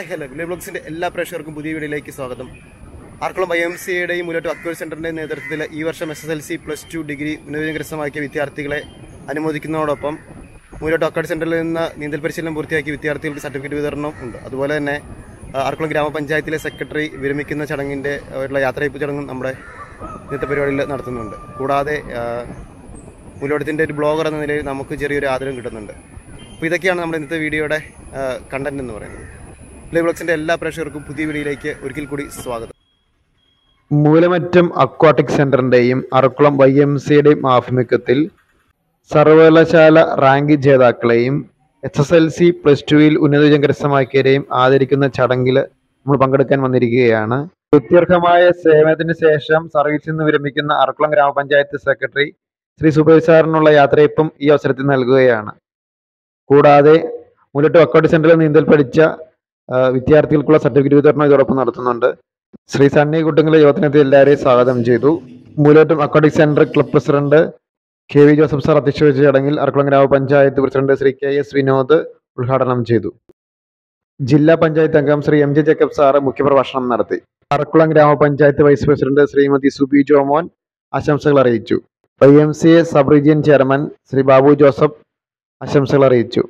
hi hello village ബ്ലോഗ്സിന്റെ എല്ലാ പ്രേക്ഷകർക്കും പുതിയ വീഡിയോയിലേക്ക് സ്വാഗതം ആർക്കുളം വൈ എം സിയുടെയും മുലോട്ട് അക്വയർ സെന്ററിന്റെ നേതൃത്വത്തിൽ ഈ വർഷം S S L C plus two degree ഉന്നതകരസ്ഥമാക്കിയ വിദ്യാർത്ഥികളെ അനുമോദിക്കുന്നതോടൊപ്പം മുലോട്ട് അക്വയർ സെന്ററിൽ നിന്ന് നീന്തൽ പരിശീലനം പൂർത്തിയാക്കിയ വിദ്യാർത്ഥികൾക്ക് സർട്ടിഫിക്കറ്റ് വിതരണവും ഉണ്ട് അതുപോലെ തന്നെ ആ, ആർക്കുളം ഗ്രാമപഞ്ചായത്തിലെ സെക്രട്ടറി വിരമിക്കുന്ന ചടങ്ങിന്റെ ഉള്ള യാത്രയപ്പ് ചടങ്ങും നമ്മുടെ ഇന്നത്തെ പരിപാടിയിൽ നടത്തുന്നുണ്ട് കൂടാതെ ആ, മുലോട്ടത്തിന്റെ ഒരു ബ്ലോഗർ എന്ന നിലയിൽ നമുക്ക് ചെറിയൊരു ആദരവും കിട്ടുന്നുണ്ട് അപ്പോൾ ഇതൊക്കെയാണ് നമ്മുടെ ഇന്നത്തെ വീഡിയോയുടെ കണ്ടന്റ് എന്ന് പറയുന്നത് പ്ലേ ബ്ലോഗ്സിന്റെ എല്ലാ പ്രേക്ഷകർക്കും പുതിയ വീഡിയോയിലേക്ക് ഒരിക്കൽ കൂടി സ്വാഗതം മൂലമറ്റം അക്വാട്ടിക് സെന്ററിന്റെയും അറക്കുളം വൈ എം സിയുടെയും ആഭിമുഖ്യത്തിൽ സർവകലാശാല റാങ്ക് ജേതാക്കളെയും S S L C plus ടുവിൽ ഉന്നതവിജയം കരസ്ഥമാക്കിയവരെയും ആദരിക്കുന്ന ചടങ്ങിൽ നമ്മൾ പങ്കെടുക്കാൻ വന്നിരിക്കുകയാണ് സ്തുത്യർഹമായ സേവനത്തിന് ശേഷം സർവീസിൽ നിന്ന് വിരമിക്കുന്ന അറക്കുളം ഗ്രാമപഞ്ചായത്ത് സെക്രട്ടറി ശ്രീ സുബൈർ സാറിനുള്ള യാത്രയപ്പം ഈ അവസരത്തിൽ നൽകുകയാണ് കൂടാതെ മുലട്ട് അക്വാട്ടിക് സെന്ററിൽ നീന്തൽ പഠിച്ച ആ, വിദ്യാർത്ഥികൾക്കുള്ള സർട്ടിഫിക്കറ്റ് വിതരണം ഇതോടൊപ്പം നടത്തുന്നുണ്ട് ശ്രീ സണ്ണി കുട്ടുങ്ങളെ യോഗത്തിനെത്തി എല്ലാവരെയും സ്വാഗതം ചെയ്തു Moolamattom aquatic centre club president K V Joseph sir അധ്യക്ഷ വഹിച്ച ചടങ്ങിൽ അറക്കുളം ഗ്രാമപഞ്ചായത്ത് president Shri K S Vinod ഉദ്ഘാടനം ചെയ്തു ജില്ലാ പഞ്ചായത്ത് അംഗം Shri M J Jacob sir മുഖ്യപ്രഭാഷണം നടത്തി അറക്കുളം ഗ്രാമപഞ്ചായത്ത് വൈസ് പ്രസിഡന്റ് ശ്രീമതി സുബി ജോമോൻ ആശംസകൾ അറിയിച്ചു Y M C A sub region chairman Shri Babu Joseph ആശംസകൾ അറിയിച്ചു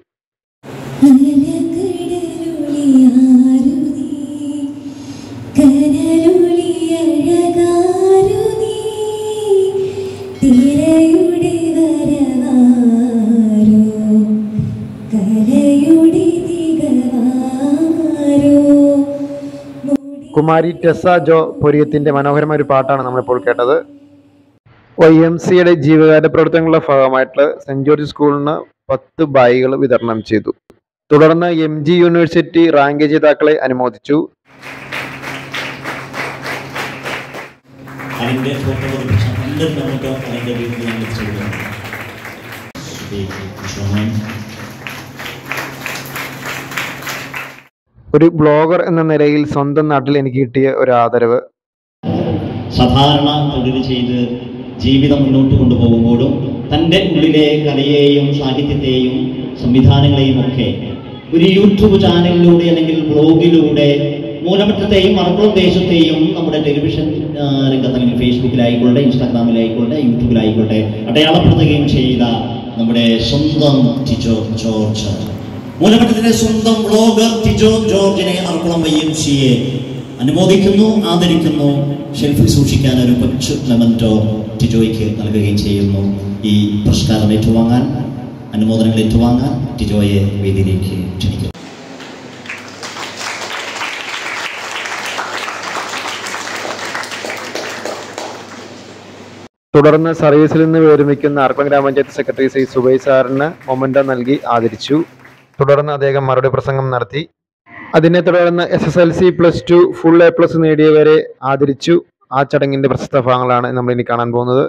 കുമാരി ടെസ ജോ പൊരിയത്തിന്റെ മനോഹരമായ ഒരു പാട്ടാണ് നമ്മളിപ്പോൾ കേട്ടത് വൈ എം സിയുടെ ജീവകാരുണ്യ പ്രവർത്തനങ്ങളുടെ ഭാഗമായിട്ട് സെന്റ് ജോർജ് സ്കൂളിന് പത്ത് ബായികൾ വിതരണം ചെയ്തു തുടർന്ന് എം ജി യൂണിവേഴ്സിറ്റി റാങ്ക് ജേതാക്കളെ അനുമോദിച്ചു അതിൻ്റെ ഫോട്ടോ പതിപ്പിച്ച പണ്ട് നമുക്ക് അതിൻ്റെ വീട്ടിൽ ഞാൻ വെച്ചു കൊടുക്കുന്നു ഒരു ബ്ലോഗർ എന്ന നിലയിൽ സ്വന്തം നാട്ടിൽ എനിക്ക് കിട്ടിയ ഒരു ആദരവ് സാധാരണ തൊഴിൽ ചെയ്ത് ജീവിതം മുന്നോട്ട് കൊണ്ടുപോകുമ്പോഴും തൻ്റെ ഉള്ളിലെ കലയെയും സാഹിത്യത്തെയും സംവിധാനങ്ങളെയും ഒക്കെ ഒരു യൂട്യൂബ് ചാനലിലൂടെ അല്ലെങ്കിൽ ബ്ലോഗിലൂടെ മൂലമറ്റത്തെയും മറക്കുളം ദേശത്തെയും നമ്മുടെ ടെലിവിഷൻ ആ, രംഗത്ത് അല്ലെങ്കിൽ ഫേസ്ബുക്കിലായിക്കോട്ടെ ഇൻസ്റ്റാഗ്രാമിലായിക്കോട്ടെ യൂട്യൂബിലായിക്കോട്ടെ അടയാളപ്പെടുത്തുകയും ചെയ്ത നമ്മുടെ സ്വന്തം ടിജോ ജോർജ് മൂലമറ്റത്തിലെ സ്വന്തം ബ്ലോഗർ ടിജോ ജോർജിനെ അർക്കുളം വൈ എം സിയെ അനുമോദിക്കുന്നു ആദരിക്കുന്നു ഷെൽഫിൽ സൂക്ഷിക്കാൻ ഒരു കൊച്ചു ലെമൻറ്റോ ടിജോയ്ക്ക് നൽകുകയും ചെയ്യുന്നു ഈ പുരസ്കാരം ഏറ്റുവാങ്ങാൻ അനുമോദനങ്ങൾ ഏറ്റുവാങ്ങാൻ ടിജോയെ വേദിയിലേക്ക് ക്ഷണിക്കുന്നു തുടർന്ന് സർവീസിൽ നിന്ന് വിരമിക്കുന്ന ആർക്കുളം ഗ്രാമപഞ്ചായത്ത് സെക്രട്ടറി ശ്രീ സുബൈ സാറിന് മൊമെന്റോ നൽകി ആദരിച്ചു തുടർന്ന് അദ്ദേഹം മറുപടി പ്രസംഗം നടത്തി അതിനെ തുടർന്ന് S S L C plus two full A plus നേടിയവരെ ആദരിച്ചു ആ ചടങ്ങിന്റെ പ്രശസ്ത ഭാഗങ്ങളാണ് നമ്മൾ ഇനി കാണാൻ പോകുന്നത്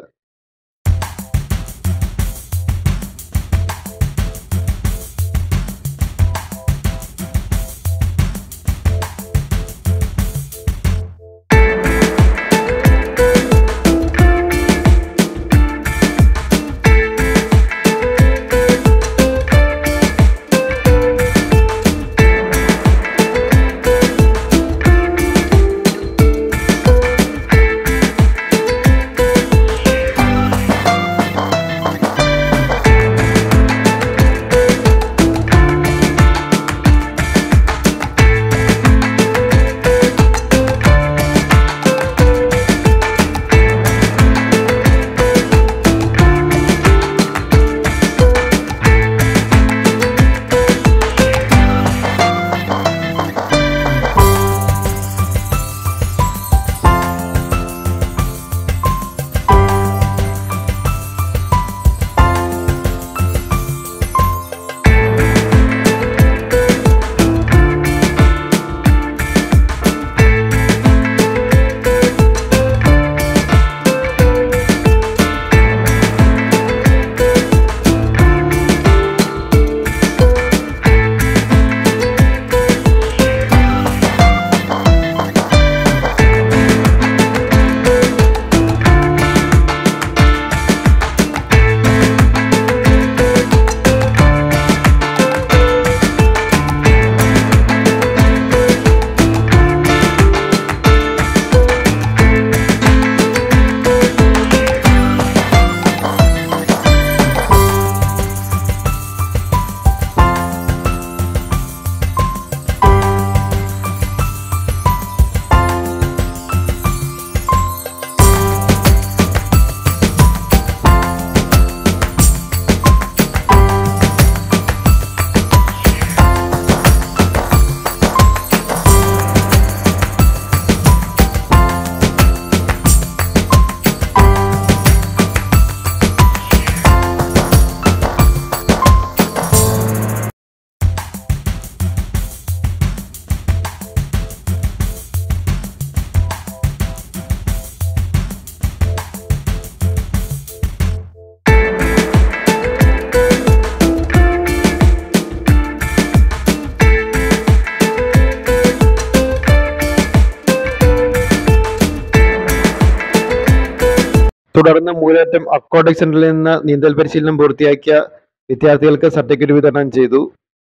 തുടർന്ന് മൂലമറ്റം അക്വാട്ടിക് സെന്ററിൽ നിന്ന് നീന്തൽ പരിശീലനം പൂർത്തിയാക്കിയ വിദ്യാർത്ഥികൾക്ക് സർട്ടിഫിക്കറ്റ് വിതരണം ചെയ്തു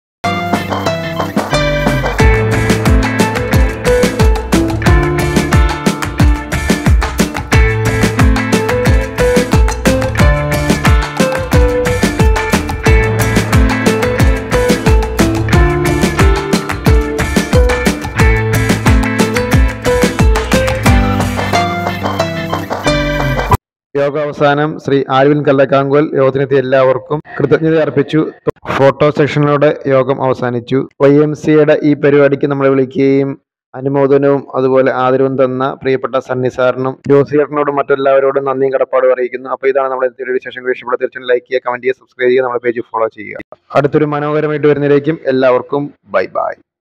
യോഗ അവസാനം ശ്രീ ആൽവിൻ കല്ലക്കാങ്കോൽ യോഗത്തിനെത്തിയ എല്ലാവർക്കും കൃതജ്ഞത അർപ്പിച്ചു ഫോട്ടോ സെക്ഷനിലൂടെ യോഗം അവസാനിച്ചു വൈ എം സിയുടെ ഈ പരിപാടിക്ക് നമ്മളെ വിളിക്കുകയും അനുമോദനവും അതുപോലെ ആദരവും തന്ന പ്രിയപ്പെട്ട സണ്ണി സാറിനും ജോസിയേട്ടനോടും മറ്റെല്ലാവരോടും നന്ദിയും കടപ്പാടും അറിയിക്കുന്നു അപ്പോൾ ഇതാണ് നമ്മുടെ ഇന്നത്തെ വിശേഷം ഇഷ്ടപ്പെട്ട തീർച്ചയായും ലൈക്ക് ചെയ്യുക കമന്റ് ചെയ്യുക സബ്സ്ക്രൈബ് ചെയ്യുക നമ്മുടെ പേജ് ഫോളോ ചെയ്യുക അടുത്തൊരു മനോഹരമായിട്ട് വരുന്നതിലേക്കും എല്ലാവർക്കും ബൈ ബൈ